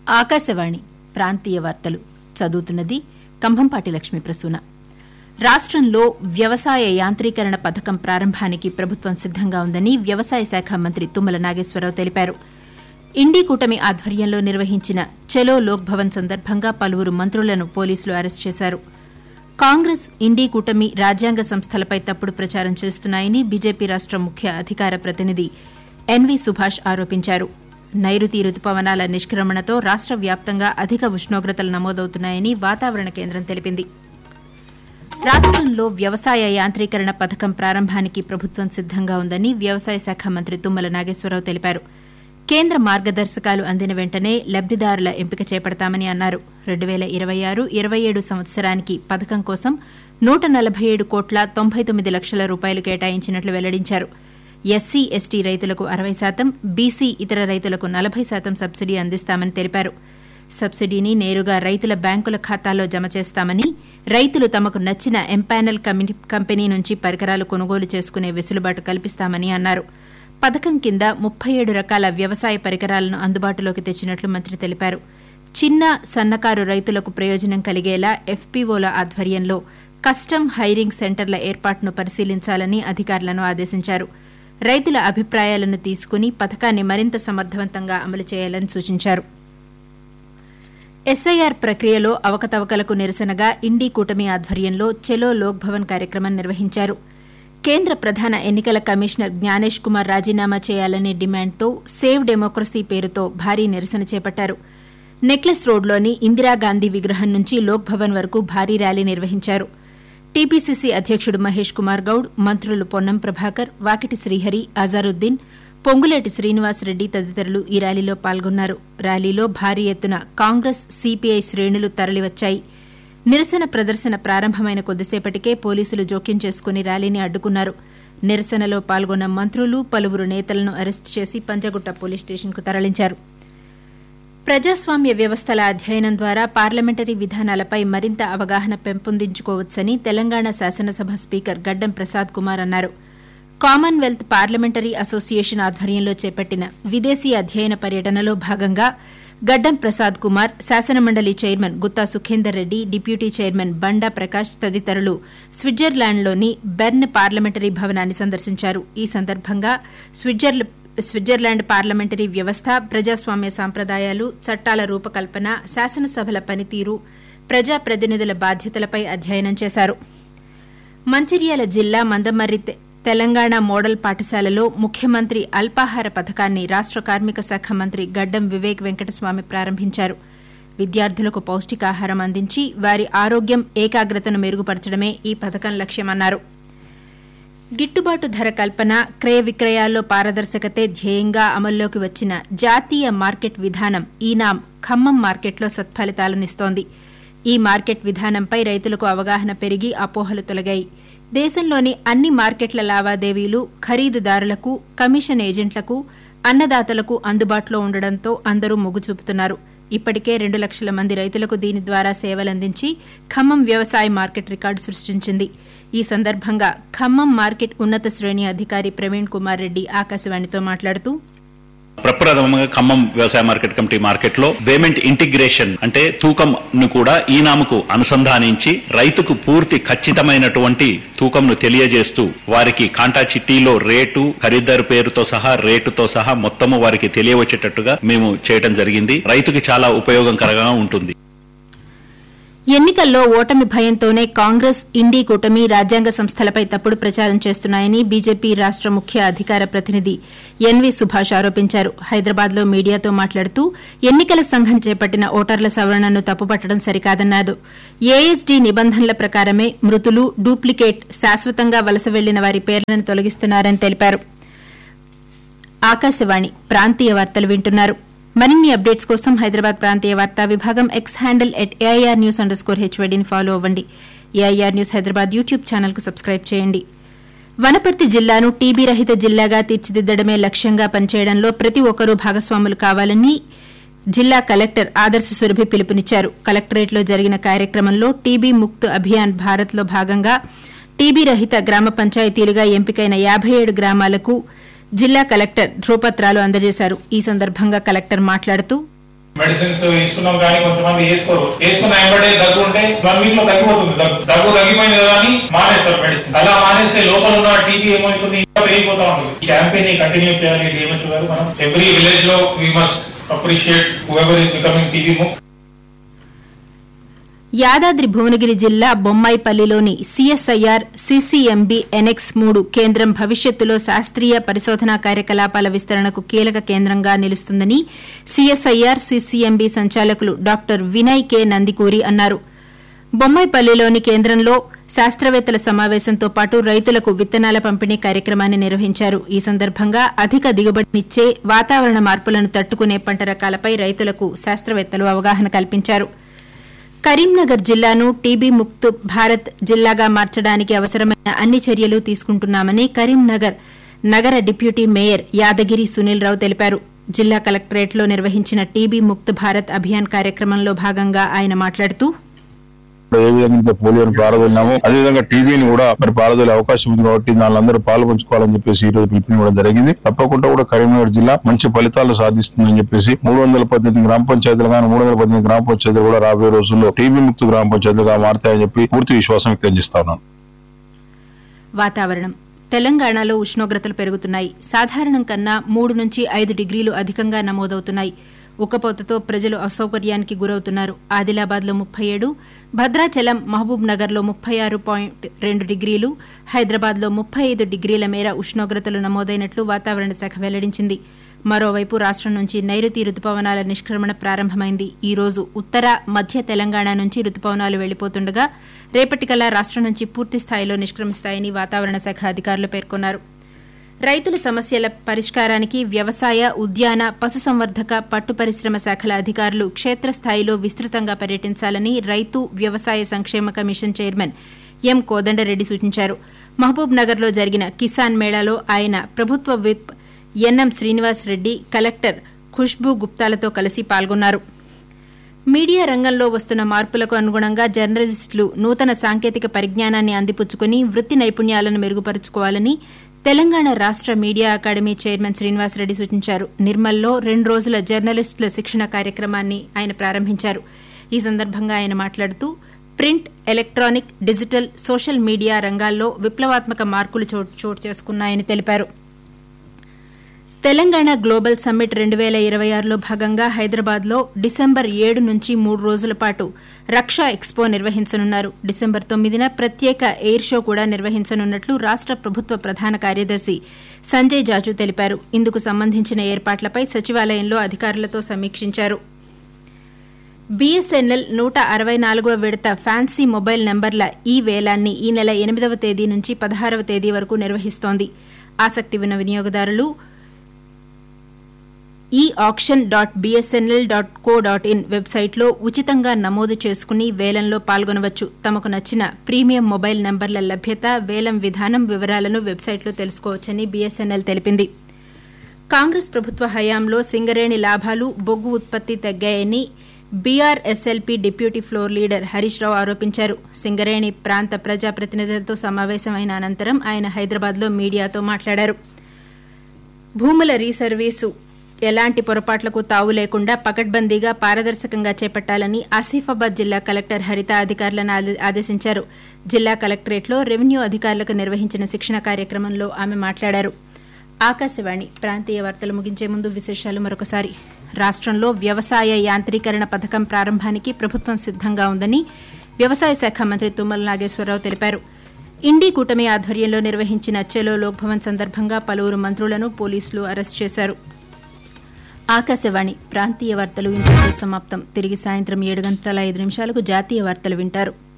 ఆకాశవాణి ప్రాంతీయ వార్తలు చదువుతున్నది కంభంపాటి లక్ష్మీ ప్రసూన రాష్టంలో వ్యవసాయ యాంత్రీకరణ పథకం ప్రారంభానికి ప్రభుత్వం సిద్దంగా ఉందని వ్యవసాయ శాఖ మంత్రి తుమ్మల నాగేశ్వరరావు తెలిపారు ఇండీ కూటమి ఆధ్వర్యంలో నిర్వహించిన చలో లోక్ భవన్ సందర్భంగా పలువురు మంత్రులను పోలీసులు అరెస్ట్ చేశారు కాంగ్రెస్ ఇండీ కూటమి రాజ్యాంగ సంస్థలపై తప్పుడు ప్రచారం చేస్తున్నాయని బీజేపీ రాష్ట ముఖ్య అధికార ప్రతినిధి ఎన్వి సుభాష్ ఆరోపించారు నైరుతి రుతుపవనాల నిష్క్రమణతో రాష్ట వ్యాప్తంగా అధిక ఉష్ణోగ్రతలు నమోదవుతున్నాయని వాతావరణ కేంద్రం తెలిపింది రాష్టంలో వ్యవసాయ యాంత్రీకరణ పథకం ప్రారంభానికి ప్రభుత్వం సిద్దంగా ఉందని వ్యవసాయ శాఖ మంత్రి తుమ్మల నాగేశ్వరరావు తెలిపారు కేంద్ర మార్గదర్శకాలు అందిన వెంటనే లబ్దిదారుల ఎంపిక చేపడతామని అన్నారు రెండు పేల ఇరవై ఆరు ఇరవై ఏడు సంవత్సరానికి పథకం కోసం నూట నలభై ఏడు కోట్ల తొంభై తొమ్మిది లక్షల రూపాయలు కేటాయించినట్లు వెల్లడించారు ఎస్సీ ఎస్టీ రైతులకు అరవై శాతం బీసీ ఇతర రైతులకు నలభై శాతం సబ్సిడీ అందిస్తామని తెలిపారు సబ్సిడీని నేరుగా రైతుల బ్యాంకుల ఖాతాల్లో జమ చేస్తామని రైతులు తమకు నచ్చిన ఎంపానల్ కంపెనీ నుంచి పరికరాలు కొనుగోలు చేసుకునే వెసులుబాటు కల్పిస్తామని అన్నారు పథకం కింద ముప్పై ఏడు రకాల వ్యవసాయ పరికరాలను అందుబాటులోకి తెచ్చినట్లు మంత్రి తెలిపారు చిన్న సన్నకారు రైతులకు ప్రయోజనం కలిగేలా ఎఫ్పీఓల ఆధ్వర్యంలో కస్టమ్ హైరింగ్ సెంటర్ల ఏర్పాటును పరిశీలించాలని అధికారులను ఆదేశించారు రైతుల అభిప్రాయాలను తీసుకుని పథకాన్ని మరింత సమర్థవంతంగా అమలు చేయాలని సూచించారు ఎస్ఐఆర్ ప్రక్రియలో అవకతవకలకు నిరసనగా ఇండీ కూటమి ఆధ్వర్యంలో చెలో లోక్ భవన్ కార్యక్రమం నిర్వహించారు కేంద్ర ప్రధాన ఎన్నికల కమిషనర్ జ్ఞానేష్ కుమార్ రాజీనామా చేయాలనే డిమాండ్తో సేవ్ డెమోక్రసీ పేరుతో భారీ నిరసన చేపట్టారు నెక్లెస్ రోడ్లోని ఇందిరాగాంధీ విగ్రహం నుంచి లోక్ భవన్ వరకు భారీ ర్యాలీ నిర్వహించారు టీపీసీసీ అధ్యకుడు మహేష్ కుమార్ గౌడ్ మంత్రులు పొన్నం ప్రభాకర్ వాకిటి శ్రీహరి అజారుద్దీన్ పొంగులేటి శ్రీనివాసరెడ్డి తదితరులు ఈ ర్యాలీలో పాల్గొన్నారు ర్యాలీలో భారీ ఎత్తున కాంగ్రెస్ సీపీఐ శ్రేణులు తరలివచ్చాయి నిరసన ప్రదర్శన ప్రారంభమైన కొద్దిసేపటికే పోలీసులు జోక్యం చేసుకుని ర్యాలీని అడ్డుకున్నారు నిరసనలో పాల్గొన్న మంత్రులు పలువురు నేతలను అరెస్టు చేసి పంజగుట్ట పోలీస్ స్టేషన్కు తరలించారు ప్రజాస్వామ్య వ్యవస్థల అధ్యయనం ద్వారా పార్లమెంటరీ విధానాలపై మరింత అవగాహన పెంపొందించుకోవచ్చని తెలంగాణ శాసనసభ స్పీకర్ గడ్డం ప్రసాద్ కుమార్ అన్నారు కామన్వెల్త్ పార్లమెంటరీ అసోసియేషన్ ఆధ్వర్యంలో చేపట్టిన విదేశీ అధ్యయన పర్యటనలో భాగంగా గడ్డం ప్రసాద్ కుమార్ శాసనమండలి chairman Gutha Sukhender Reddy deputy chairman Banda Prakash తదితరులు స్విట్జర్లాండ్లోని బెర్న్ పార్లమెంటరీ భవనాన్ని సందర్శించారు ఈ సందర్భంగా స్విట్జర్లాండ్ పార్లమెంటరీ వ్యవస్థ ప్రజాస్వామ్య సాంప్రదాయాలు చట్టాల రూపకల్పన శాసనసభల పనితీరు ప్రజాప్రతినిధుల బాధ్యతలపై అధ్యయనం చేశారు మంచిర్యాల జిల్లా మందమర్రి తెలంగాణ మోడల్ పాఠశాలలో ముఖ్యమంత్రి అల్పాహార పథకాన్ని రాష్ట కార్మిక శాఖ మంత్రి గడ్డం వివేక్ వెంకటస్వామి ప్రారంభించారు విద్యార్థులకు పౌష్టికాహారం అందించి వారి ఆరోగ్యం ఏకాగ్రతను మెరుగుపరచడమే ఈ పథకం లక్ష్యమన్నారు గిట్టుబాటు ధర కల్పన క్రయ విక్రయాల్లో పారదర్శకతే ధ్యేయంగా అమల్లోకి వచ్చిన జాతీయ మార్కెట్ విధానం ఈనాం ఖమ్మం మార్కెట్లో సత్ఫలితాలనిస్తోంది ఈ మార్కెట్ విధానంపై రైతులకు అవగాహన పెరిగి అపోహలు తొలగాయి దేశంలోని అన్ని మార్కెట్ల లావాదేవీలు ఖరీదుదారులకు కమిషన్ ఏజెంట్లకు అన్నదాతలకు అందుబాటులో ఉండడంతో అందరూ మొగ్గు చూపుతున్నారు ఇప్పటికే రెండు లక్షల మంది రైతులకు దీని ద్వారా సేవలందించి ఖమ్మం వ్యవసాయ మార్కెట్ రికార్డు సృష్టించింది ఈ సందర్భంగా ఖమ్మం మార్కెట్ ఉన్నత శ్రేణి అధికారి ప్రవీణ్ కుమార్ రెడ్డి ఆకాశవాణితో మాట్లాడుతూ ప్రప్రథమంగా ఖమ్మం వ్యవసాయ మార్కెట్ కమిటీ మార్కెట్ లో పేమెంట్ ఇంటిగ్రేషన్ అంటే తూకం ను కూడా ఈనాముకు అనుసంధానించి రైతుకు పూర్తి ఖచ్చితమైనటువంటి తూకంను తెలియజేస్తూ వారికి కాంటా చిట్టీలో రేటు ఖరీదారు పేరుతో సహా రేటుతో సహా మొత్తము వారికి తెలియవచ్చేటట్టుగా మేము చేయడం జరిగింది రైతుకి చాలా ఉపయోగకరంగా ఉంటుంది ఎన్నికల్లో ఓటమి భయంతోనే కాంగ్రెస్ ఇండీ కూటమి రాజ్యాంగ సంస్థలపై తప్పుడు ప్రచారం చేస్తున్నాయని బీజేపీ రాష్ట ముఖ్య అధికార ప్రతినిధి ఎన్వి సుభాష్ ఆరోపించారు హైదరాబాద్లో మీడియాతో మాట్లాడుతూ ఎన్నికల సంఘం చేపట్టిన ఓటర్ల సవరణను తప్పుపట్టడం సరికాదన్నారు ఏఎస్డీ నిబంధనల ప్రకారమే మృతులు డూప్లికేట్ శాశ్వతంగా వలస వెళ్లిన వారి పేర్లను తొలగిస్తున్నారని తెలిపారు ఆకాశవాణి ప్రాంతీయ వార్తలు వింటున్నారు మరిన్ని అప్డేట్స్ కోసం హైదరాబాద్ ప్రాంతీయ వార్తా విభాగం X handle at AIR news underscore హెచ్వైడీని ఫాలో అవ్వండి AIR news Hyderabad YouTube channel కు సబ్స్క్రైబ్ చేయండి వనపర్తి జిల్లాను టీబీ రహిత జిల్లాగా తీర్చిదిద్దడమే లక్ష్యంగా పనిచేయడంలో ప్రతి ఒక్కరూ భాగస్వాములు కావాలని జిల్లా కలెక్టర్ ఆదర్శ సురభి పిలుపునిచ్చారు కలెక్టరేట్లో జరిగిన కార్యక్రమంలో టీబీ ముక్త్ అభియాన్ భారత్లో భాగంగా టీబీ రహిత గ్రామ పంచాయతీలుగా ఎంపికైన యాబై ఏడు గ్రామాలకు జిల్లా కలెక్టర్ ధ్రువపత్రాలు అందజేశారు ఈ సందర్భంగా కలెక్టర్ మాట్లాడుతూ మెడిసిన్స్ ఇస్తున్నాం కానీ కొంచెం మంది వేసుకోరు వేసుకున్న వెంబడే దగ్గు ఉంటే వన్ వీక్ లో తగ్గిపోతుంది దగ్గు దగ్గు తగ్గిపోయింది కదా అని మానేస్తారు మెడిసిన్ అలా మానేస్తే లోపల ఉన్న టీబీ ఏమవుతుంది ఇంకా పెరిగిపోతా ఉంటుంది ఈ క్యాంపెయిన్ కంటిన్యూ చేయాలి డిఎంహెచ్ గారు మనం ఎవ్రీ విలేజ్ లో we must appreciate whoever is becoming TB ముక్ యాదాద్రి భువనగిరి జిల్లా బొమ్మాయిపల్లిలోని సిఎస్ఐఆర్ సిసిఎంబి ఎన్ఎక్స్ మూడు కేంద్రం భవిష్యత్తులో శాస్త్రీయ పరిశోధనా కార్యకలాపాల విస్తరణకు కీలక కేంద్రంగా నిలుస్తుందని సిఎస్ఐఆర్ సిసిఎంబి సంచాలకులు డాక్టర్ వినయ్ కె నందికూరి అన్నారు బొమ్మాయిపల్లిలోని కేంద్రంలో శాస్త్రవేత్తల సమావేశంతో పాటు రైతులకు విత్తనాల పంపిణీ కార్యక్రమాన్ని నిర్వహించారు ఈ సందర్భంగా అధిక దిగుబడినిచ్చే వాతావరణ మార్పులను తట్టుకునే పంట రకాలపై రైతులకు శాస్త్రవేత్తలు అవగాహన కల్పించారు కరీంనగర్ జిల్లాను టీబీ ముక్త్ భారత్ జిల్లాగా మార్చడానికి అవసరమైన అన్ని చర్యలు తీసుకుంటున్నామని కరీంనగర్ నగర డిప్యూటీ మేయర్ యాదగిరి సునీల్ రావు తెలిపారు జిల్లా కలెక్టరేట్లో నిర్వహించిన టీబీ ముక్త్ భారత్ అభియాన్ కార్యక్రమంలో భాగంగా ఆయన మాట్లాడుతూ ఏ విధంగా అయితే పోలియోని పారదోలినామో అదేవిధంగా టీవీని కూడా మరి పారదోలే అవకాశం ఉంది కాబట్టి దానిలో అందరూ పాల్పంచుకోవాలని చెప్పేసి ఈ రోజు పిలుపునివ్వడం జరిగింది తప్పకుండా కూడా కరీంనగర్ జిల్లా మంచి ఫలితాలు సాధిస్తుందని చెప్పేసి మూడు వందల పద్దెనిమిది గ్రామ పంచాయతీలు కానీ మూడు వందల పద్దెనిమిది గ్రామ పంచాయతీలు కూడా రాబోయే రోజుల్లో టీబీ ముక్త గ్రామ పంచాయతీలుగా మారుతాయని చెప్పి పూర్తి విశ్వాసం వ్యక్తం చేస్తా ఉన్నాను వాతావరణం తెలంగాణలో ఉష్ణోగ్రతలు పెరుగుతున్నాయి సాధారణం కన్నా మూడు నుంచి ఐదు డిగ్రీలు అధికంగా నమోదవుతున్నాయి ఉక్కపోతతో ప్రజలు అసౌకర్యానికి గురవుతున్నారు ఆదిలాబాద్లో ముప్పై ఏడు భద్రాచలం మహబూబ్ నగర్లో ముప్పై ఆరు పాయింట్ రెండు డిగ్రీలు హైదరాబాద్లో ముప్పై ఐదు డిగ్రీల మేర ఉష్ణోగ్రతలు నమోదైనట్లు వాతావరణ శాఖ వెల్లడించింది మరోవైపు రాష్ట్రం నుంచి నైరుతి రుతుపవనాల నిష్క్రమణ ప్రారంభమైంది ఈ రోజు ఉత్తర మధ్య తెలంగాణ నుంచి రుతుపవనాలు వెళ్లిపోతుండగా రేపటికల్లా రాష్ట్రం నుంచి పూర్తి స్థాయిలో నిష్క్రమిస్తాయని వాతావరణ శాఖ అధికారులు పేర్కొన్నారు రైతుల సమస్యల పరిష్కారానికి వ్యవసాయ ఉద్యాన పశుసంవర్ధక పట్టు పరిశ్రమ శాఖల అధికారులు క్షేత్రస్థాయిలో విస్తృతంగా పర్యటించాలని రైతు వ్యవసాయ సంక్షేమ కమిషన్ చైర్మన్ ఎం కోదండరెడ్డి సూచించారు మహబూబ్ నగర్లో జరిగిన కిసాన్ మేళాలో ఆయన ప్రభుత్వ whip NM Srinivas Reddy collector Khushboo గుప్తాలతో కలిసి పాల్గొన్నారు మీడియా రంగంలో వస్తున్న మార్పులకు అనుగుణంగా జర్నలిస్టులు నూతన సాంకేతిక పరిజ్ఞానాన్ని అందిపుచ్చుకుని వృత్తి నైపుణ్యాలను మెరుగుపరుచుకోవాలని తెలంగాణ రాష్ట మీడియా అకాడమీ చైర్మన్ శ్రీనివాసరెడ్డి సూచించారు నిర్మల్లో రెండు రోజుల జర్నలిస్టుల శిక్షణ కార్యక్రమాన్ని ఆయన ప్రారంభించారు ఈ సందర్భంగా ఆయన మాట్లాడుతూ print electronic digital social media రంగాల్లో విప్లవాత్మక మార్పులు చోటు చోటు చేసుకున్నాయని తెలిపారు తెలంగాణ గ్లోబల్ సమ్మిట్ రెండు వేల ఇరవై ఆరులో భాగంగా హైదరాబాద్లో డిసెంబర్ ఏడు నుంచి మూడు రోజుల పాటు రక్షా ఎక్స్పో నిర్వహించనున్నారు డిసెంబర్ తొమ్మిదిన ప్రత్యేక ఎయిర్ షో కూడా నిర్వహించనున్నట్లు రాష్ట ప్రభుత్వ ప్రధాన కార్యదర్శి సంజయ్ జాజు తెలిపారు ఇందుకు సంబంధించిన ఏర్పాట్లపై సచివాలయంలో అధికారులతో సమీక్షించారు బీఎస్ఎన్ఎల్ నూట అరవై నాలుగవ విడత ఫ్యాన్సీ మొబైల్ నెంబర్ల ఈ వేలాన్ని ఈ నెల ఎనిమిదవ తేదీ నుంచి పదహారవ తేదీ వరకు నిర్వహిస్తోంది ఆసక్తి ఉన్న వినియోగదారులు ఈ auction dot BSNL dot co dot in వెబ్సైట్లో ఉచితంగా నమోదు చేసుకుని వేలంలో పాల్గొనవచ్చు తమకు నచ్చిన ప్రీమియం మొబైల్ నంబర్ల లభ్యత వేలం విధానం వివరాలను వెబ్సైట్లో తెలుసుకోవచ్చని బీఎస్ఎన్ఎల్ తెలిపింది కాంగ్రెస్ ప్రభుత్వ హయాంలో సింగరేణి లాభాలు బొగ్గు ఉత్పత్తి తగ్గాయని BRSLP deputy floor leader Harish Rao ఆరోపించారు సింగరేణి ప్రాంత ప్రజాప్రతినిధులతో సమావేశమైన అనంతరం ఆయన హైదరాబాద్లో మీడియాతో మాట్లాడారు భూముల రీసర్వీసు ఎలాంటి పొరపాట్లకు తావు లేకుండా పకడ్బందీగా పారదర్శకంగా చేపట్టాలని ఆసిఫాబాద్ జిల్లా కలెక్టర్ హరిత అధికారులను ఆదే- ఆదేశించారు జిల్లా కలెక్టరేట్లో రెవెన్యూ అధికారులకు నిర్వహించిన శిక్షణ కార్యక్రమంలో ఆమె మాట్లాడారు ఆకాశవాణి ప్రాంతీయ వార్తలు ముగించే ముందు విశేషాలు మరొకసారి రాష్ట్రంలో వ్యవసాయ యాంత్రీకరణ పథకం ప్రారంభానికి ప్రభుత్వం సిద్ధంగా ఉందని వ్యవసాయ శాఖ మంత్రి తుమ్మల నాగేశ్వరరావు తెలిపారు ఇండీ కూటమి ఆధ్వర్యంలో నిర్వహించిన చెలో లోక్భవన్ సందర్భంగా పలువురు మంత్రులను పోలీసులు అరెస్ట్ చేశారు ఆకాశవాణి ప్రాంతీయ వార్తలు ఇంతటితో సమాప్తం తిరిగి సాయంత్రం ఏడు గంటల ఐదు నిమిషాలకు జాతీయ వార్తలు వింటారు